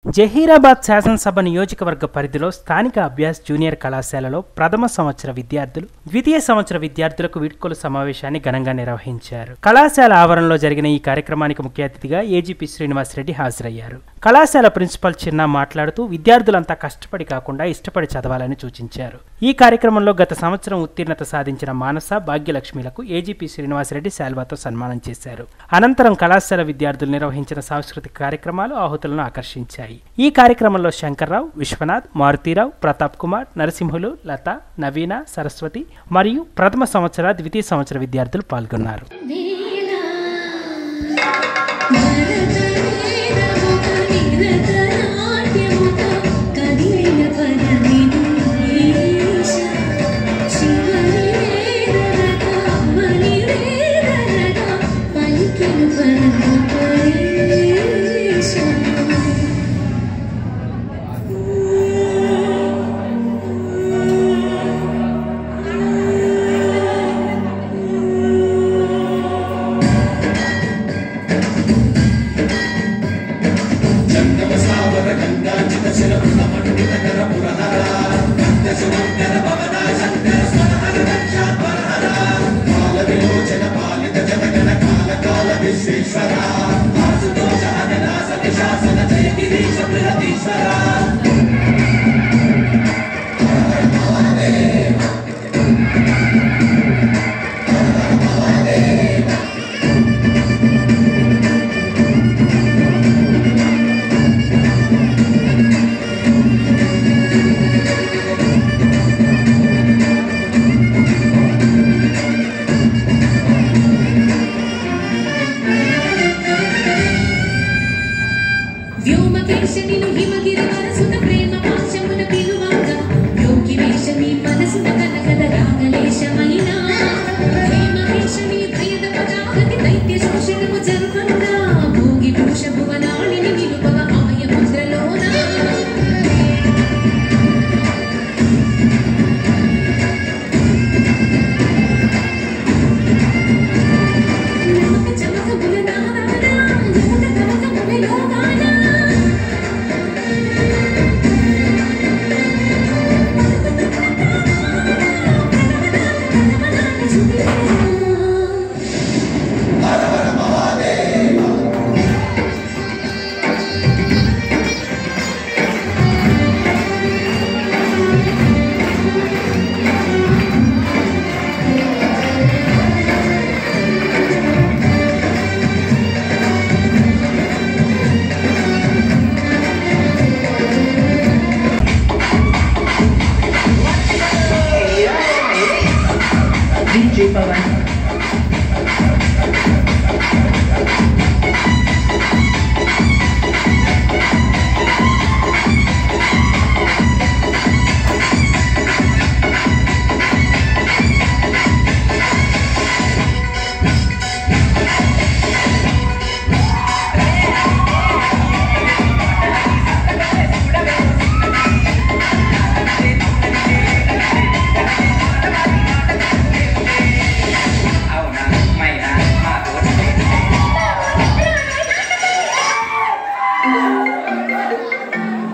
జహీరాబాద్ శాసనసభ నియోజకవర్గ పరిధిలో స్థానిక అభ్యాస్ జూనియర్ కళాశాలలో ప్రథమ సంవత్సర విద్యార్థులు ద్వితీయ సంవత్సర విద్యార్థులకు వీడ్కోలు సమావేశాన్ని ఘనంగా నిర్వహించారు కళాశాల ఆవరణలో జరిగిన ఈ కార్యక్రమానికి ముఖ్య అతిథిగా ఏజీపీ శ్రీనివాసరెడ్డి హాజరయ్యారు కళాశాల ప్రిన్సిపల్ చిన్న మాట్లాడుతూ విద్యార్థులంతా కష్టపడి కాకుండా ఇష్టపడి చదవాలని సూచించారు ఈ కార్యక్రమంలో గత సంవత్సరం ఉత్తీర్ణత సాధించిన మానస భాగ్యలక్ష్మిలకు ఏజీపీ శ్రీనివాసరెడ్డి శాల్వాతో సన్మానం చేశారు అనంతరం కళాశాల విద్యార్థులు నిర్వహించిన సాంస్కృతిక కార్యక్రమాలు ఆహుతులను ఆకర్షించాయి ఈ కార్యక్రమంలో శంకర్రావు విశ్వనాథ్ మారుతీరావు ప్రతాప్ కుమార్ నరసింహులు లత నవీన సరస్వతి మరియు ప్రథమ సంవత్సర ద్వితీయ సంవత్సర విద్యార్థులు పాల్గొన్నారు నీలా భరతవేదముఖ నిరతనాట్యముఖ కదిలిన పదవిదు ఈశ శివనివేదనక అమ్మనివేదనక పలికిన పరమ పరేశ వ్యోమకేశనిను హిమగిరి వరస